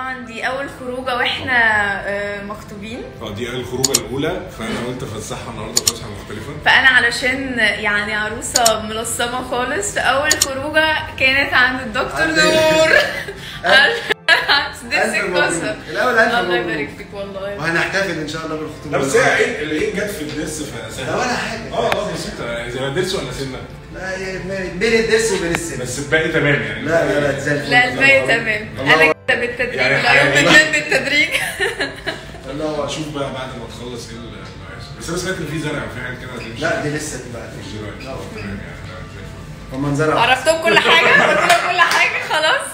طبعا دي اول خروجه واحنا آه، مخطوبين اه دي الخروجه الاولى فانا وانت فسحها النهارده فسحه مختلفه فانا علشان يعني عروسه ملصمه خالص فاول خروجه كانت عند الدكتور عند- نور دس ألف مبروك. الكسر الأول ألف الله مبروك. يبارك فيك والله وهنحتفل ان شاء الله لا بالخطوبه بس هي عين العين جت في الدرس فسهل لا ولا حاجه اه اه بسيطه زي ما درس ولا سنه لا هي بين الدرس وبين السن بس الباقي تمام يعني لا لا لا زي الفل لا الباقي تمام الله انا كده بالتدريج يعني لا يوم حقيقي. بتنام بالتدريج لا اشوف بقى بعد ما تخلص ايه اللي هيحصل بس انا سمعت ان في زرع في حاجات كده هتمشي لا دي لسه دي بقى مش دلوقتي لا. تمام يعني لا، زي الفل. هم نزرع عرفتهم كل حاجه قلت لهم كل حاجه خلاص